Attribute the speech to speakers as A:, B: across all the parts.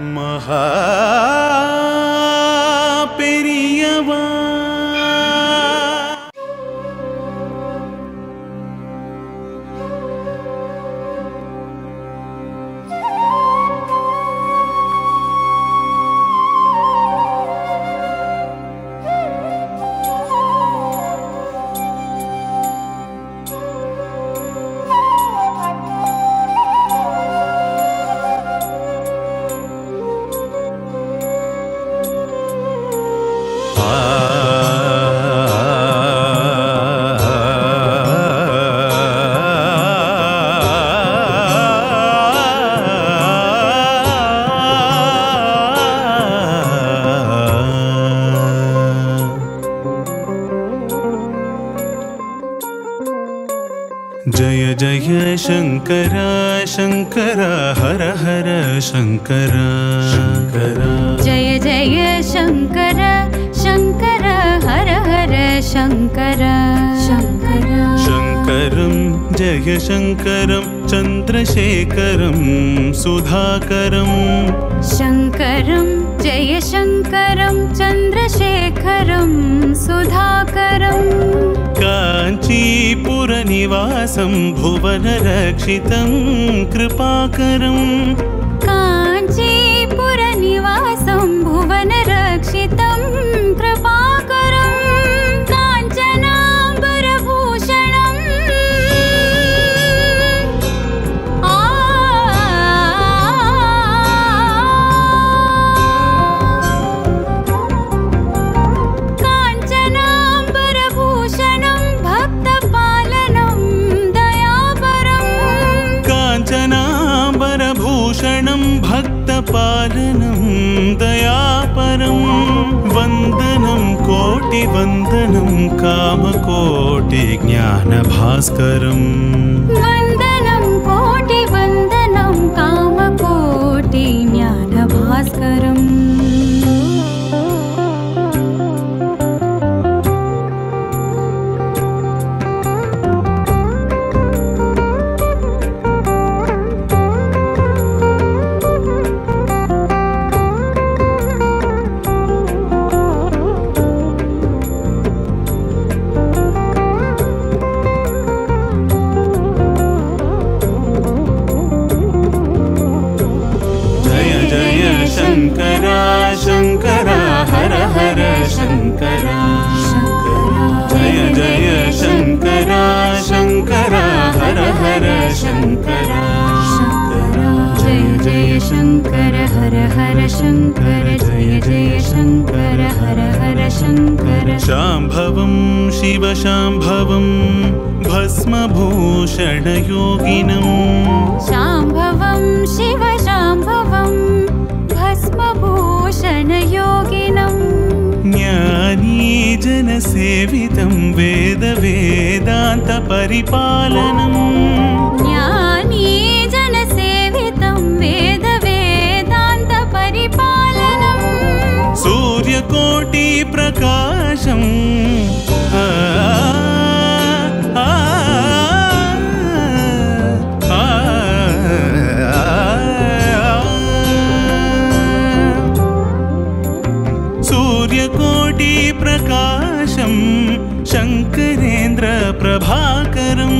A: மகா பெரியவா जय जय शङ्कर शङ्कर हर हर शङ्कर शङ्कर
B: जय जय शङ्कर शङ्कर हर हर शङ्कर शङ्कर
A: शङ्करं जय शङ्करं चन्द्रशेखरं सुधाकरं
B: शङ्करं जय शङ्करं चन्द्रशेखरं सुधाकरं
A: काञ्चीपुरनिवासं भुवनरक्षितं कृपाकरम्
B: काञ्चीपुरनिवासं भुवनरक्षितं कृपाकरं काञ्चनाम्बरभूषणम् आ काञ्चनाम्बरभूषणं भक्तपालनं दयापरम्
A: काञ्चनाम्बरभूषणं भक्तपालनं दयापरं वन्दनं कोटिवन्दनं कामकोटिज्ञानभास्करम्
B: वन्दनं कोटिवन्दनं कामकोटि ज्ञानभास्करम्
A: जय जय शङ्कर शङ्कर हर हर शङ्कर जय जय शङ्कर शङ्कर हर हर शङ्कर
B: जय जय शङ्कर हर हर शङ्कर जय जय शङ्कर हर हर शङ्कर
A: शाम्भवं शिवशाम्भवं भस्मभूषणयोगिनम्
B: शाम्भवं शिव शाम्भवं भस्मभूषणयोगिनम्
A: ज्ञानीजनसेवितं वेदवेदान्तपरिपालनम्
B: ज्ञानी जनसेवितं वेदवेदान्तपरिपालनम्
A: सूर्यकोटिप्रकाशम् आ, आ, आ, सूर्यकोटिप्रकाशं शङ्करेन्द्रप्रभाकरम्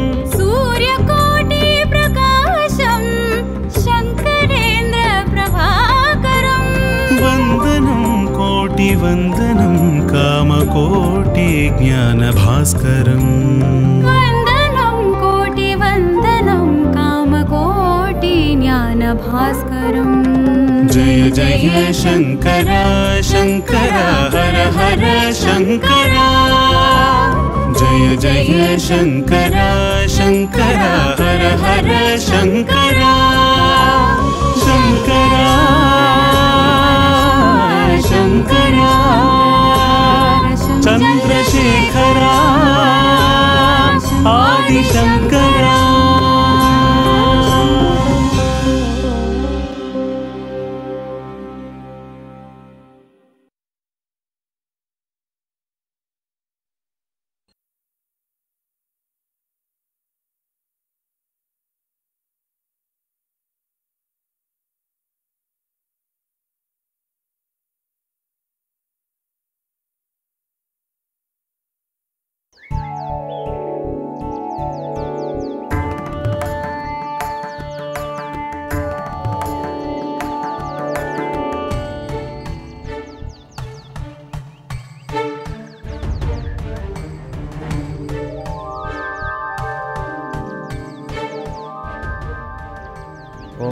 B: सूर्यकोटिप्रकाशं शङ्करेन्द्रप्रभाकरम्
A: वन्दनं कोटिवन्दनं कामकोटिज्ञानभास्करम्
B: वन्दनं कोटिवन्दनं कामकोटि ज्ञानभास्करम्
A: जय जय शङ्कर शङ्कर हर हर शङ्कर जय जय शङ्कर शङ्कर हर हर शङ्कर शङ्कर शङ्कर चन्द्रशेखर आदिशङ्कर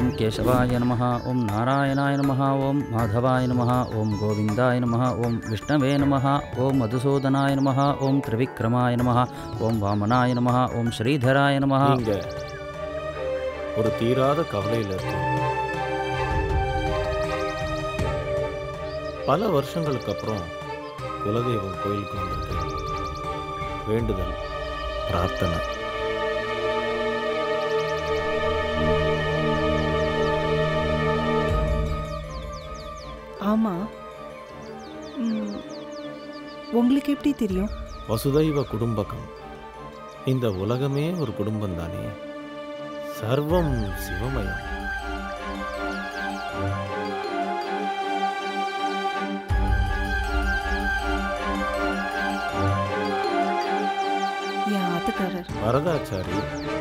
C: ஓம் கேசவாய நம ஓம் நாராயணாய நம ஓம் மாதவாய நம ஓம் கோவிந்தாய நம ஓம் விஷ்ணவே நம ஓம் மதுசூதனாய நம ஓம் திரிவிக்ரமாய நம ஓம் வாமனாய நம ஓம் ஸ்ரீதராய நம
D: நீங்க ஒரு தீராத கவலையில் இருக்கு பல வருஷங்களுக்கு அப்புறம் குலதெய்வம் கோயிலுக்கு வந்திருக்கு வேண்டுதல் பிரார்த்தனை
E: ஆமா ம், உங்களுக்கு எப்படி தெரியும்
D: வசுதைவ குடும்பகம் இந்த உலகமே ஒரு குடும்பம் தானே சர்வம் சிவமயம்
E: என் ஆத்துக்காரர்
D: வரதாச்சாரி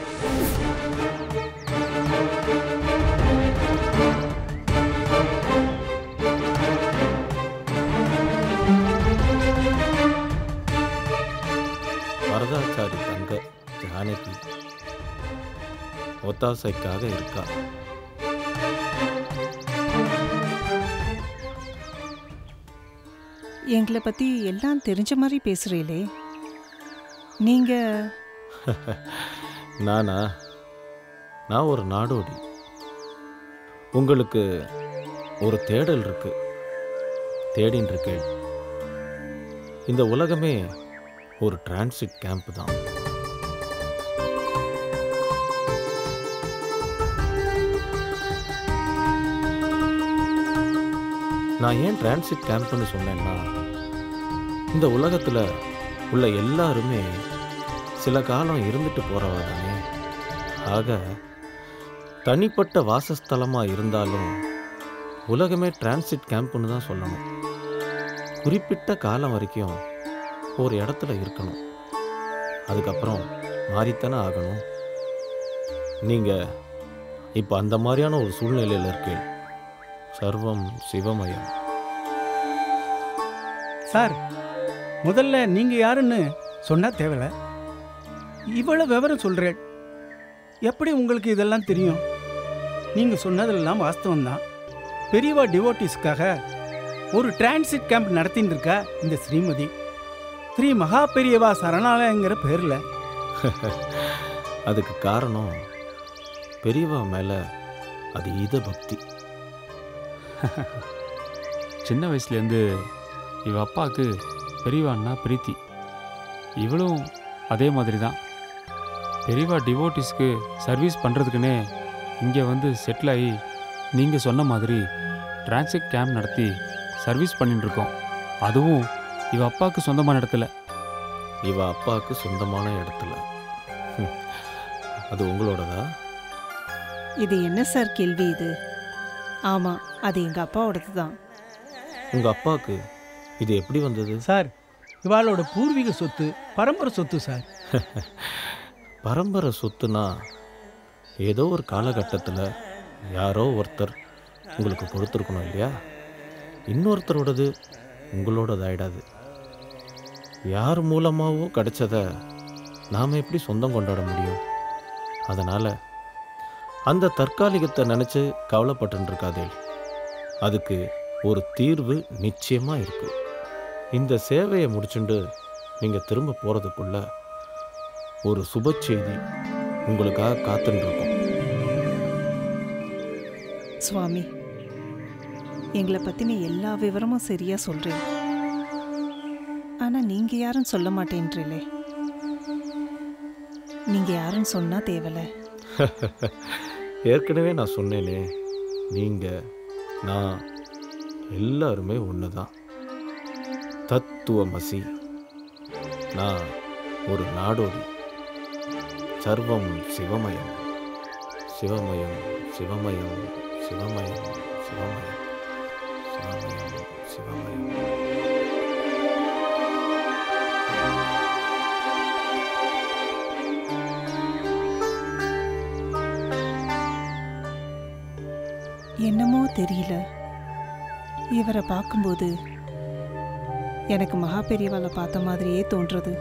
D: வரதாச்சாரி தங்க ஜானகி ஒத்தாசைக்காக இருக்கா
E: எங்களை பத்தி எல்லாம் தெரிஞ்ச மாதிரி பேசுறீங்களே நீங்க
D: நானா நான் ஒரு நாடோடி உங்களுக்கு ஒரு தேடல் இருக்கு தேடின்னு இருக்கேன் இந்த உலகமே ஒரு டிரான்சிட் கேம்ப் தான் நான் ஏன் டிரான்சிட் கேம்ப்னு சொன்னேன்னா இந்த உலகத்தில் உள்ள எல்லாருமே சில காலம் இருந்துட்டு போகிறவ தானே ஆக தனிப்பட்ட வாசஸ்தலமாக இருந்தாலும் உலகமே டிரான்சிட் கேம்ப்னு தான் சொல்லணும் குறிப்பிட்ட காலம் வரைக்கும் ஒரு இடத்துல இருக்கணும் அதுக்கப்புறம் மாறித்தானே ஆகணும் நீங்கள் இப்போ அந்த மாதிரியான ஒரு சூழ்நிலையில் இருக்கேன் சர்வம் சிவமயம்
F: சார் முதல்ல நீங்க யாருன்னு சொன்னா தேவையில்ல இவ்வளவு விவரம் சொல்றேன் எப்படி உங்களுக்கு இதெல்லாம் தெரியும் நீங்க சொன்னதெல்லாம் வாஸ்தவம் தான் பெரியவா டிவோட்டிஸ்க்காக ஒரு டிரான்சிட் கேம்ப் நடத்தின்னு இருக்கா இந்த ஸ்ரீமதி ஸ்ரீ மகா பெரியவா சரணாலயங்கிற பேர்ல
D: அதுக்கு காரணம் பெரியவா மேலே அதீத பக்தி
G: சின்ன வயசுலேருந்து இவ அப்பாவுக்கு பெரியவான்னா பிரீத்தி இவளும் அதே மாதிரி தான் பெரியவா டிவோட்டிஸ்க்கு சர்வீஸ் பண்ணுறதுக்குன்னே இங்கே வந்து செட்டில் ஆகி நீங்கள் சொன்ன மாதிரி டிரான்சிட் கேம்ப் நடத்தி சர்வீஸ் பண்ணிட்டு இருக்கோம் அதுவும் இவ அப்பாவுக்கு சொந்தமான இடத்துல
D: இவ அப்பாவுக்கு சொந்தமான இடத்துல ஹம். அது உங்களோடதா
E: இது என்ன சார் கேள்வி இது ஆமா அது எங்க அப்பாவோடது தான்
D: உங்கள் அப்பாவுக்கு இது எப்படி வந்தது
F: சார் இவாளோட பூர்வீக சொத்து பரம்பரை சொத்து சார்
D: பரம்பரை சொத்துனா ஏதோ ஒரு காலகட்டத்தில் யாரோ ஒருத்தர் உங்களுக்கு கொடுத்துருக்கணும் இல்லையா இன்னொருத்தரோடது உங்களோடதாயிடாது யார் மூலமாகவோ கிடைச்சத நாம் எப்படி சொந்தம் கொண்டாட முடியும் அதனால் அந்த தற்காலிகத்தை நினச்சி கவலைப்பட்டு இருக்காதே அதுக்கு ஒரு தீர்வு நிச்சயமாக இருக்கு இந்த சேவையை முடிச்சுண்டு நீங்கள் திரும்ப போகிறதுக்குள்ள ஒரு சுப செய்தி உங்களுக்காக காத்துன்னு இருக்கும்
E: சுவாமி எங்களை பத்தின எல்லா விவரமும் சரியா சொல்றேன் ஆனா நீங்க யாரும் சொல்ல மாட்டேன்றீங்களே நீங்க யாருன்னு சொன்னா தேவல
D: ஏற்கனவே நான் சொன்னேனே நீங்கள் நான் எல்லாருமே ஒன்று தான் தத்துவமசி நான் ஒரு நாடோடி சர்வம் சிவமயம் சிவமயம் சிவமயம் சிவமயம் சிவமயம் சிவமயம் சிவமயம்
E: என்னமோ தெரியல இவரை பார்க்கும்போது எனக்கு மகா பெரியவாளை பார்த்த மாதிரியே தோன்றது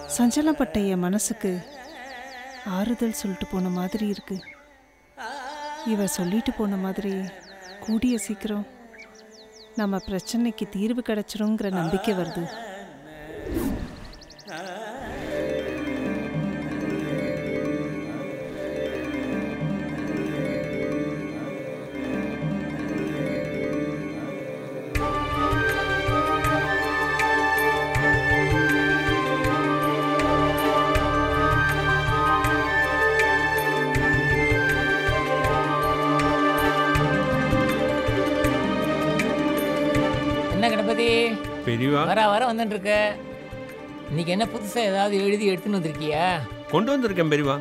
E: சஞ்சலப்பட்ட என் மனசுக்கு ஆறுதல் சொல்லிட்டு போன மாதிரி இருக்கு இவ சொல்லிட்டு போன மாதிரி கூடிய சீக்கிரம் நம்ம பிரச்சனைக்கு தீர்வு கிடைச்சிருங்கிற நம்பிக்கை வருது
H: என்ன கணபதி
A: பெரியவா
H: வர வர வந்துட்டு இருக்க இன்னைக்கு என்ன புதுசா ஏதாவது எழுதி எடுத்துன்னு வந்திருக்கியா
A: கொண்டு வந்திருக்கேன் பெரியவா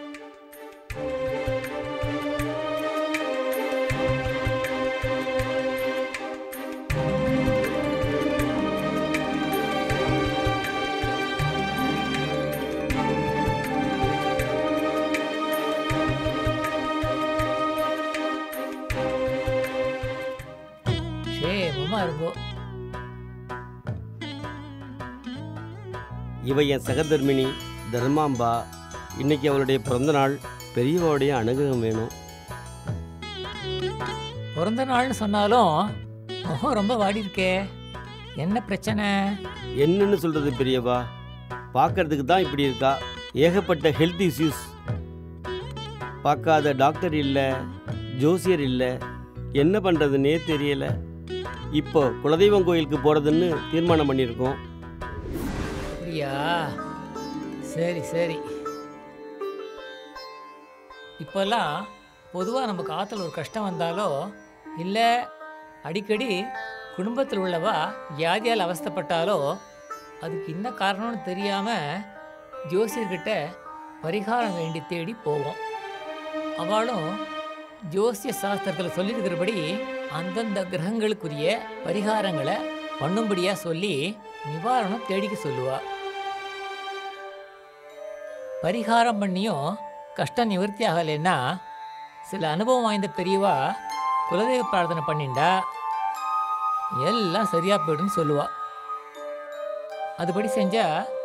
H: சேமமா இருக்கும்
I: இவ என் சகதர்மினி தர்மாம்பா இன்னைக்கு அவளுடைய பிறந்த நாள் பெரியவாவுடைய அனுகிரகம் வேணும்
H: பிறந்த நாள்னு சொன்னாலும் முகம் ரொம்ப வாடி இருக்கே என்ன பிரச்சனை
I: என்னன்னு சொல்றது பெரியவா பார்க்கறதுக்கு தான் இப்படி இருக்கா ஏகப்பட்ட ஹெல்த் இஷ்யூஸ் பார்க்காத டாக்டர் இல்லை ஜோசியர் இல்லை என்ன பண்ணுறதுன்னே தெரியல இப்போ குலதெய்வம் கோயிலுக்கு போகிறதுன்னு தீர்மானம் பண்ணியிருக்கோம்
H: அப்படியா சரி சரி இப்போல்லாம் பொதுவாக நமக்கு ஆற்றுல ஒரு கஷ்டம் வந்தாலோ இல்லை அடிக்கடி குடும்பத்தில் உள்ளவா வியாதியால் அவஸ்தைப்பட்டாலோ அதுக்கு என்ன காரணம்னு தெரியாமல் ஜோசியர்கிட்ட பரிகாரம் வேண்டி தேடி போவோம் அவளும் ஜோசிய சாஸ்திரத்தில் சொல்லியிருக்கிறபடி அந்தந்த கிரகங்களுக்குரிய பரிகாரங்களை பண்ணும்படியா சொல்லி நிவாரணம் தேடிக்க சொல்லுவா பரிகாரம் பண்ணியும் கஷ்டம் நிவர்த்தி ஆகலைன்னா சில அனுபவம் வாய்ந்த பெரியவா குலதெய்வ பிரார்த்தனை பண்ணிண்டா எல்லாம் சரியா போயிடும்னு சொல்லுவா அதுபடி செஞ்சா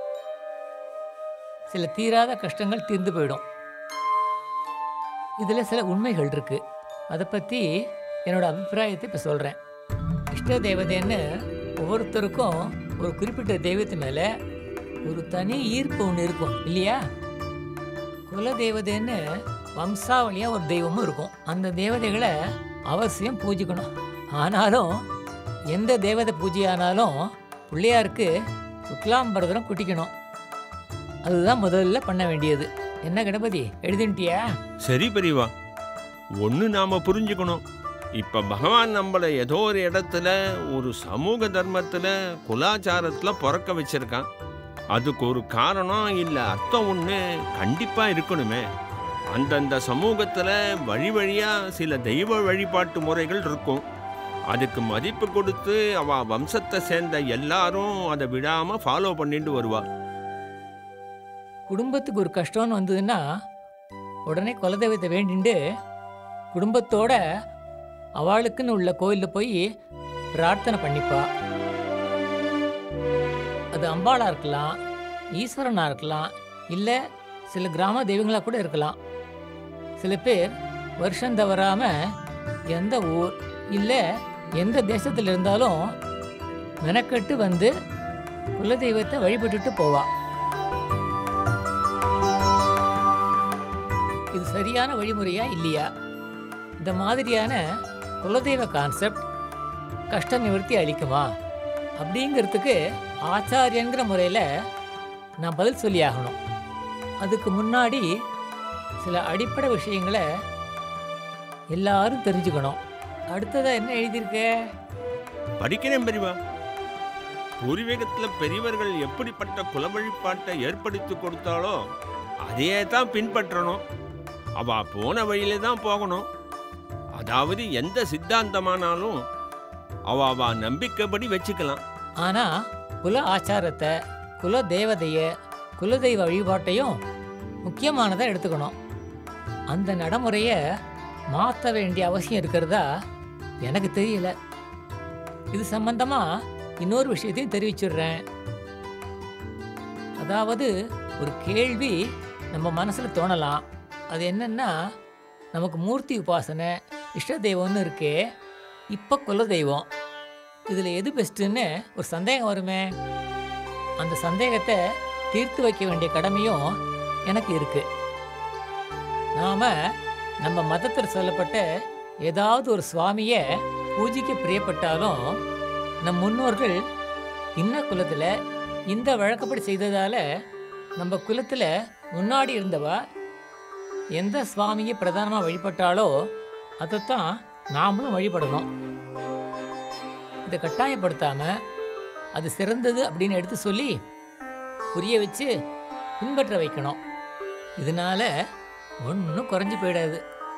H: சில தீராத கஷ்டங்கள் தீர்ந்து போயிடும் இதில் சில உண்மைகள் இருக்கு அதை பற்றி என்னோட அபிப்பிராயத்தை இப்போ சொல்கிறேன் இஷ்ட தேவதைன்னு ஒவ்வொருத்தருக்கும் ஒரு குறிப்பிட்ட தெய்வத்து மேலே ஒரு தனி ஈர்ப்பு ஒன்று இருக்கும் இல்லையா குல தேவதைன்னு வம்சாவளியாக ஒரு தெய்வமும் இருக்கும் அந்த தேவதைகளை அவசியம் பூஜிக்கணும் ஆனாலும் எந்த தேவதை பூஜையானாலும் பிள்ளையாருக்கு சுக்லாம்பரதரம் குட்டிக்கணும் அதுதான் முதல்ல பண்ண வேண்டியது என்ன கணபதி எழுதின்ட்டியா
A: சரி பெரியவா ஒன்று நாம புரிஞ்சுக்கணும் இப்ப பகவான் நம்மளை ஏதோ ஒரு இடத்துல ஒரு சமூக தர்மத்துல குலாச்சாரத்துல பிறக்க வச்சிருக்கான் அதுக்கு ஒரு காரணம் இல்ல அர்த்தம் ஒண்ணு கண்டிப்பா இருக்கணுமே அந்தந்த சமூகத்துல வழி வழியா சில தெய்வ வழிபாட்டு முறைகள் இருக்கும் அதுக்கு மதிப்பு கொடுத்து அவ வம்சத்தை சேர்ந்த எல்லாரும் அதை விடாம ஃபாலோ பண்ணிட்டு வருவா
H: குடும்பத்துக்கு ஒரு கஷ்டம்னு வந்ததுன்னா உடனே குலதெய்வத்தை வேண்டிண்டு குடும்பத்தோட அவளுக்குன்னு உள்ள கோயிலில் போய் பிரார்த்தனை பண்ணிப்பா அது அம்பாளா இருக்கலாம் ஈஸ்வரனா இருக்கலாம் இல்லை சில கிராம தெய்வங்களா கூட இருக்கலாம் சில பேர் வருஷம் தவறாம எந்த ஊர் இல்லை எந்த தேசத்தில் இருந்தாலும் மெனக்கட்டு வந்து குலதெய்வத்தை வழிபட்டுட்டு போவா இது சரியான வழிமுறையா இல்லையா இந்த மாதிரியான குலதெய்வ கான்செப்ட் கஷ்ட நிவர்த்தி அளிக்குமா அப்படிங்கிறதுக்கு ஆச்சாரியங்கிற முறையில் நான் பதில் சொல்லியாகணும் அதுக்கு முன்னாடி சில அடிப்படை விஷயங்களை எல்லாரும் தெரிஞ்சுக்கணும் அடுத்ததா என்ன எழுதியிருக்க
A: படிக்கிறேன் பெரியவா பூர்வீகத்துல பெரியவர்கள் எப்படிப்பட்ட குல வழிபாட்டை ஏற்படுத்தி கொடுத்தாலோ அதையே தான் பின்பற்றணும் அவ போன வழியில தான் போகணும் அதாவது எந்த சித்தாந்தமானாலும் அவ அவ நம்பிக்கைப்படி வச்சுக்கலாம்
H: ஆனா குல ஆச்சாரத்தை குல தேவதைய குலதெய்வ வழிபாட்டையும் முக்கியமானதா எடுத்துக்கணும் அந்த நடைமுறையை மாற்ற வேண்டிய அவசியம் இருக்கிறதா எனக்கு தெரியல இது சம்பந்தமா இன்னொரு விஷயத்தையும் தெரிவிச்சிடுறேன் அதாவது ஒரு கேள்வி நம்ம மனசுல தோணலாம் அது என்னன்னா நமக்கு மூர்த்தி உபாசனை இஷ்ட தெய்வம்னு இருக்கே இப்போ குல தெய்வம் இதில் எது பெஸ்ட்டுன்னு ஒரு சந்தேகம் வருமே அந்த சந்தேகத்தை தீர்த்து வைக்க வேண்டிய கடமையும் எனக்கு இருக்கு நாம நம்ம மதத்தில் சொல்லப்பட்ட ஏதாவது ஒரு சுவாமியை பூஜைக்க பிரியப்பட்டாலும் நம் முன்னோர்கள் இன்ன குலத்தில் இந்த வழக்கப்படி செய்ததால நம்ம குலத்தில் முன்னாடி இருந்தவா எந்த சுவாமியை பிரதானமாக வழிபட்டாலோ அதைத்தான் நாமளும் வழிபடணும் இதை கட்டாயப்படுத்தாம அது சிறந்தது அப்படின்னு எடுத்து சொல்லி புரிய வச்சு பின்பற்ற வைக்கணும் இதனால ஒன்றும் குறைஞ்சு போயிடாது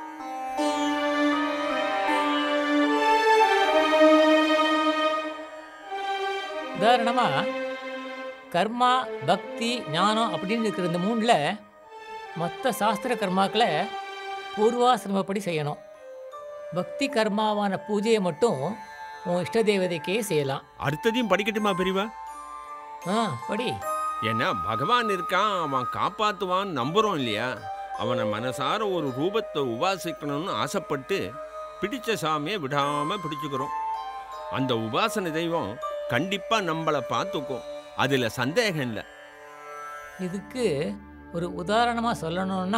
H: உதாரணமா கர்மா பக்தி ஞானம் அப்படின்னு இருக்கிற இந்த மூணில் மற்ற சாஸ்திர கர்மாக்களை பூர்வாசிரமப்படி செய்யணும் பக்தி கர்மாவான பூஜையை மட்டும் உன் இஷ்ட தேவதைக்கே செய்யலாம்
A: அடுத்ததையும் படிக்கட்டுமா பெரியவா
H: ஆ படி
A: ஏன்னா பகவான் இருக்கான் அவன் காப்பாத்துவான் நம்புறோம் இல்லையா அவனை மனசார ஒரு ரூபத்தை உபாசிக்கணும்னு ஆசைப்பட்டு பிடிச்ச சாமியை விடாம பிடிச்சுக்கிறோம் அந்த உபாசனை தெய்வம் கண்டிப்பா நம்மளை பார்த்துக்கும் அதுல சந்தேகம் இல்லை
H: இதுக்கு ஒரு உதாரணமாக சொல்லணும்னா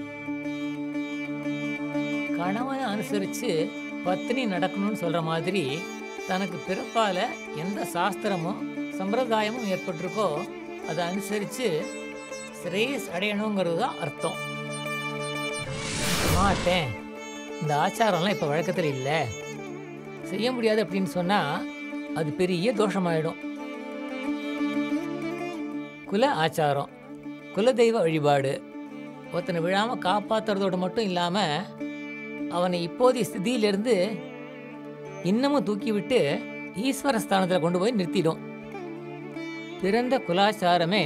H: கணவனை அனுசரித்து பத்தினி நடக்கணும்னு சொல்கிற மாதிரி தனக்கு பிறப்பால் எந்த சாஸ்திரமும் சம்பிரதாயமும் ஏற்பட்டிருக்கோ அதை அனுசரித்து ஸ்ரேயஸ் அடையணுங்கிறது தான் அர்த்தம் மாட்டேன் இந்த ஆச்சாரம்லாம் இப்போ வழக்கத்தில் இல்லை செய்ய முடியாது அப்படின்னு சொன்னால் அது பெரிய தோஷமாயிடும் குல ஆச்சாரம் குலதெய்வ வழிபாடு ஒருத்தனை விழாமல் காப்பாற்றுறதோடு மட்டும் இல்லாமல் அவனை இப்போதைய ஸ்திதியிலிருந்து இன்னமும் தூக்கி விட்டு ஈஸ்வர ஸ்தானத்தில் கொண்டு போய் நிறுத்திடும் பிறந்த குலாச்சாரமே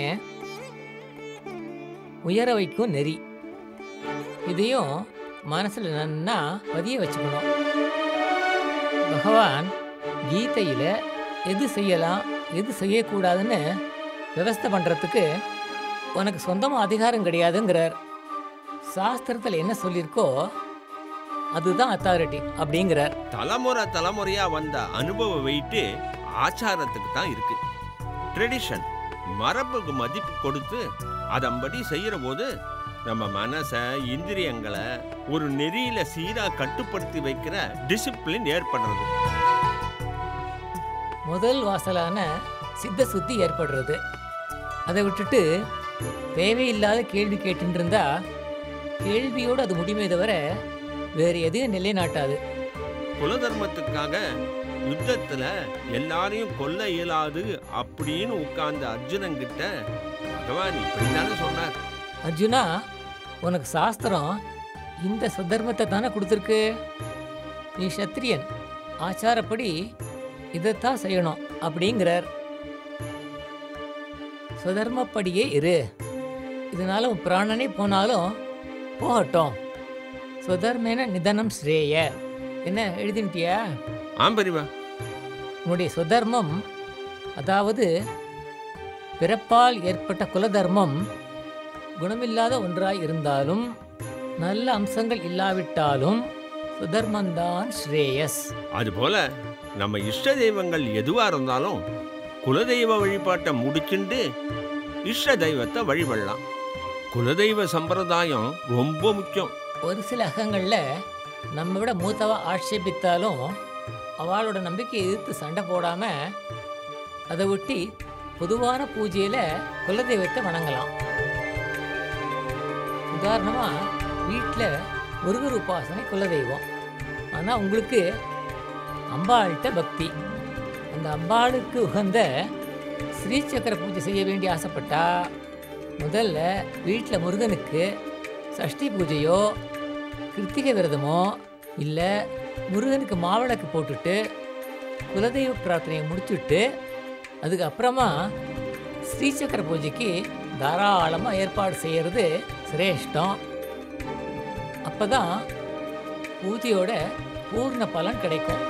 H: உயர வைக்கும் நெறி இதையும் மனசில் நன்னா பதிய வச்சுக்கணும் பகவான் கீதையில் எது செய்யலாம் எது செய்யக்கூடாதுன்னு விவஸ்தை பண்ணுறதுக்கு உனக்கு சொந்தமாக அதிகாரம் கிடையாதுங்கிறார் சாஸ்திரத்தில் என்ன சொல்லியிருக்கோ அதுதான் அத்தாரிட்டி அப்படிங்கிறார்
A: தலைமுறை தலைமுறையா வந்த அனுபவ வெயிட்டு ஆச்சாரத்துக்கு தான் இருக்கு ட்ரெடிஷன் மரபுக்கு மதிப்பு கொடுத்து அதன்படி செய்யற போது நம்ம மனசை இந்திரியங்களை ஒரு நெறியில சீரா கட்டுப்படுத்தி வைக்கிற டிசிப்ளின் ஏற்படுறது
H: முதல் வாசலான சித்த சுத்தி ஏற்படுறது அதை விட்டுட்டு தேவையில்லாத கேள்வி கேட்டுட்டு இருந்தா கேள்வியோடு அது முடியுமே தவிர வேறு எதையும் நிலைநாட்டாது
A: குலதர்மத்துக்காக யுத்தத்துல எல்லாரையும் கொல்ல இயலாது அப்படின்னு உட்கார்ந்த அர்ஜுனன் கிட்ட பகவான் இப்படித்தானே சொன்னார்
H: அர்ஜுனா உனக்கு சாஸ்திரம் இந்த சதர்மத்தை தானே கொடுத்துருக்கு நீ சத்திரியன் ஆச்சாரப்படி இதைத்தான் செய்யணும் அப்படிங்கிறார் சுதர்மப்படியே இரு இதனால உன் பிராணனே போனாலும் போகட்டும் சுதர்மேன நிதனம் ஸ்ரேய என்ன எழுதின்ட்டியா
A: ஆம் பெரியவா
H: உன்னுடைய சுதர்மம் அதாவது பிறப்பால் ஏற்பட்ட குலதர்மம் குணமில்லாத ஒன்றாய் இருந்தாலும் நல்ல அம்சங்கள் இல்லாவிட்டாலும் சுதர்மந்தான் ஸ்ரேயஸ்
A: அதுபோல நம்ம இஷ்ட தெய்வங்கள் எதுவா இருந்தாலும் குலதெய்வ வழிபாட்டை முடிச்சுண்டு இஷ்ட தெய்வத்தை வழிபடலாம் குலதெய்வ சம்பிரதாயம் ரொம்ப முக்கியம்
H: ஒரு சில அகங்களில் நம்ம விட மூத்தவா ஆட்சேபித்தாலும் அவளோட நம்பிக்கையை எதிர்த்து சண்டை போடாம அதை ஒட்டி பொதுவான பூஜையில குலதெய்வத்தை வணங்கலாம் உதாரணமா வீட்டில் முருகர் உபாசனை குலதெய்வம் ஆனால் உங்களுக்கு அம்பாள்கிட்ட பக்தி அந்த அம்பாளுக்கு உகந்த ஸ்ரீசக்கர பூஜை செய்ய வேண்டி ஆசைப்பட்டா முதல்ல வீட்டில் முருகனுக்கு சஷ்டி பூஜையோ கிருத்திகை விரதமோ இல்லை முருகனுக்கு மாவிளக்கு போட்டுட்டு குலதெய்வ பிரார்த்தனையை முடிச்சுட்டு அதுக்கப்புறமா ஸ்ரீசக்கர பூஜைக்கு தாராளமாக ஏற்பாடு செய்கிறது சிரேஷ்டம் அப்போ தான் பூஜையோட பூர்ண பலன் கிடைக்கும்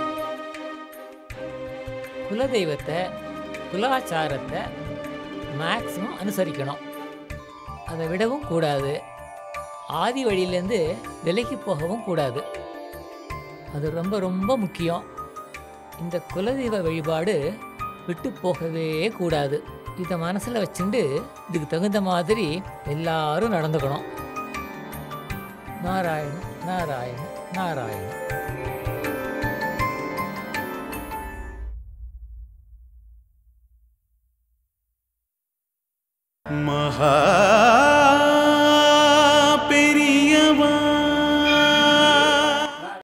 H: குலதெய்வத்தை குலாச்சாரத்தை மேக்ஸிமம் அனுசரிக்கணும் அதை விடவும் கூடாது ஆதி வழியிலேருந்து விலகி போகவும் கூடாது அது ரொம்ப ரொம்ப முக்கியம் இந்த குலதெய்வ வழிபாடு விட்டு போகவே கூடாது இதை மனசில் வச்சுண்டு இதுக்கு தகுந்த மாதிரி எல்லாரும் நடந்துக்கணும் நாராயண நாராயண நாராயண
J: மகா